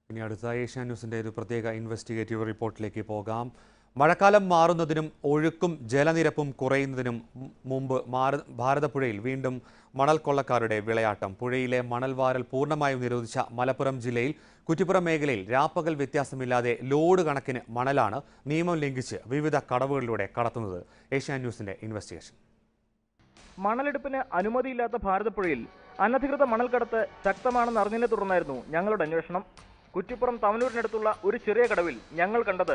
ഇനി അടുത്ത ഏഷ്യ ന്യൂസിന്റെ ഒരു പ്രത്യേക ഇൻവെസ്റ്റിഗേറ്റീവ് റിപ്പോർട്ടിലേക്ക് പോകാം മഴക്കാലം മാറുന്നതിനും ഒഴുക്കും ജലനിരപ്പും കുറയുന്നതിനും മു- മുമ്പ് മാര- ഭാരതപ്പുഴയിൽ വീണ്ടും മണൽ കൊള്ളക്കാരുടെ വിളയാട്ടം പുഴയിലെ മണൽ വാരൽ പൂർണ്ണമായും നിരോധിച്ച മലപ്പുറം ജില്ലയിൽ കുറ്റിപ്പുറം മേഖലയിൽ രാപ്പകൽ വ്യത്യാസമില്ലാതെ ലോഡ് കണക്കിന് മണലാണ് നിയമം ലംഘിച്ച് വിവിധ കടവുകളിലൂടെ കടത്തുന്നത് ഏഷ്യ ന്യൂസിന്റെ ഇൻവെസ്റ്റിഗേഷൻ മണലെടുപ്പിന് അനുമതിയില്ലാത്ത ഭാരതപ്പുഴയിൽ അനധികൃത മണൽക്കടത്ത് ശക്തമാണെന്ന് അറിഞ്ഞതിനെ തുടർന്നായിരുന്നു ഞങ്ങളുടെ അന്വേഷണം കുറ്റിപ്പുറം തവനൂരിനടുത്തുള്ള ഒരു ചെറിയ കടവിൽ ഞങ്ങൾ കണ്ടത്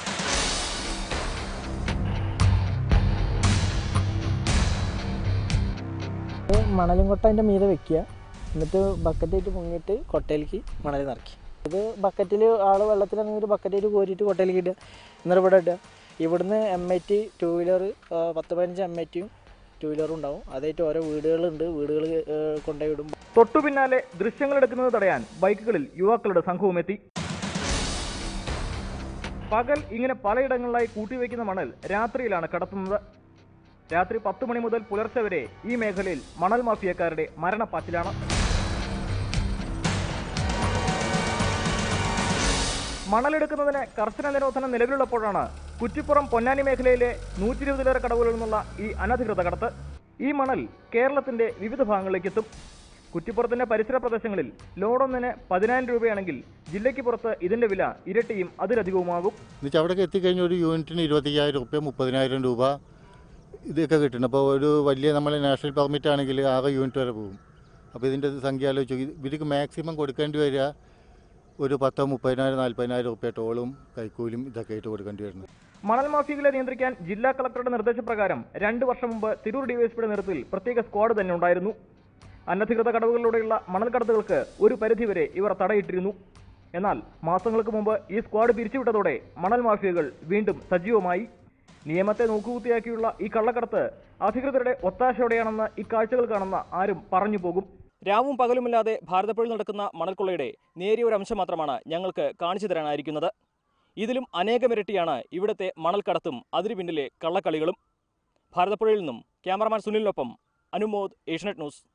മണലും കൊട്ട അതിൻ്റെ മീതെ വെക്കുക എന്നിട്ട് ബക്കറ്റായിട്ട് മുങ്ങിയിട്ട് കൊട്ടയിലേക്ക് മണൽ നിറക്കി ഇത് ബക്കറ്റിൽ ആൾ വെള്ളത്തിലാണെങ്കിൽ ഒരു ബക്കറ്റായിട്ട് കോരിയിട്ട് കൊട്ടയിലേക്ക് ഇടുക എന്നിട്ട് ഇവിടെ ഇടുക ഇവിടുന്ന് M I T two wheeler പത്ത് പതിനഞ്ച് എം ഐ ടിയും ടൂ വീലറും ഉണ്ടാവും അതായിട്ട് ഓരോ വീടുകളുണ്ട് വീടുകൾ കൊണ്ടുപോയി വിടും തൊട്ടു പിന്നാലെ ദൃശ്യങ്ങൾ എടുക്കുന്നത് തടയാൻ ബൈക്കുകളിൽ യുവാക്കളുടെ സംഘവും എത്തി പകൽ ഇങ്ങനെ പലയിടങ്ങളിലായി കൂട്ടിവെക്കുന്ന മണൽ രാത്രിയിലാണ് കടത്തുന്നത് രാത്രി പത്ത് മണി മുതൽ പുലർച്ചെ വരെ ഈ മേഖലയിൽ മണൽ മാഫിയക്കാരുടെ മരണപ്പാച്ചിലാണ് മണലെടുക്കുന്നതിന് കർശന നിരോധനം നിലവിലുള്ളപ്പോഴാണ് കുറ്റിപ്പുറം പൊന്നാനി മേഖലയിലെ നൂറ്റി ഇരുപതിലേറെ കടവുകളിൽ നിന്നുള്ള ഈ അനധികൃത കടത്ത് ഈ മണൽ കേരളത്തിന്റെ വിവിധ ഭാഗങ്ങളിലേക്ക് എത്തും കുറ്റിപ്പുറത്തിന്റെ പരിസര പ്രദേശങ്ങളിൽ ലോഡൊന്നിന് പതിനായിരം രൂപയാണെങ്കിൽ ജില്ലയ്ക്ക് പുറത്ത് ഇതിന്റെ വില ഇരട്ടിയും അതിലധികവുമാകും എന്നുവെച്ചാൽ അവിടെയൊക്കെ എത്തിക്കഴിഞ്ഞാൽ ഒരു യൂണിറ്റിന് ഇരുപത്തയ്യായിരം റുപ്യ മുപ്പതിനായിരം രൂപ ഇതൊക്കെ കിട്ടുന്നു അപ്പോൾ ഒരു വലിയ നമ്മളെ നാഷണൽ പെർമിറ്റ് ആണെങ്കിൽ ആകെ യൂണിറ്റ് വരെ പോകും അപ്പോൾ ഇതിൻ്റെ ഇത് സംഖ്യ ആലോചിച്ച് നോക്കി ഇവർക്ക് മാക്സിമം കൊടുക്കേണ്ടി വരിക ഒരു പത്തോ മുപ്പതിനായിരം നാൽപ്പതിനായിരം റുപ്യ ടോളും കൈക്കൂലിയും ഇതൊക്കെ ആയിട്ട് കൊടുക്കേണ്ടി വരുന്നത് മണൽ മാഫിയകളെ നിയന്ത്രിക്കാൻ ജില്ലാ കളക്ടറുടെ നിർദ്ദേശപ്രകാരം രണ്ട് വർഷം മുമ്പ് തിരൂർ ഡിവൈഎസ്പിയുടെ നേതൃത്വത്തിൽ പ്രത്യേക സ്ക്വാഡ് തന്നെ ഉണ്ടായിരുന്നു അനധികൃത കടവുകളിലൂടെയുള്ള മണൽ കടത്തുകൾക്ക് ഒരു പരിധിവരെ ഇവർ തടയിട്ടിരുന്നു എന്നാൽ മാസങ്ങൾക്ക് മുമ്പ് ഈ സ്ക്വാഡ് പിരിച്ചുവിട്ടതോടെ മണൽ മാഫിയകൾ വീണ്ടും സജീവമായി നിയമത്തെ നോക്കുകുത്തിയാക്കിയുള്ള ഈ കള്ളക്കടത്ത് അധികൃതരുടെ ഒത്താശയോടെയാണെന്ന് ഈ കാഴ്ചകൾ കാണുന്ന ആരും പറഞ്ഞു പോകും രാവും പകലുമില്ലാതെ ഭാരതപ്പുഴയിൽ നടക്കുന്ന മണൽക്കൊള്ളയുടെ നേരിയ ഒരു അംശം മാത്രമാണ് ഞങ്ങൾക്ക് കാണിച്ചു തരാനായിരിക്കുന്നത് ഇതിലും അനേകമിരട്ടിയാണ് ഇവിടുത്തെ മണൽക്കടത്തും അതിനു പിന്നിലെ കള്ളക്കളികളും ഭാരതപ്പുഴയിൽ നിന്നും ക്യാമറമാൻ സുനിലിനൊപ്പം അനുമോദ് ഏഷ്യനെറ്റ് ന്യൂസ്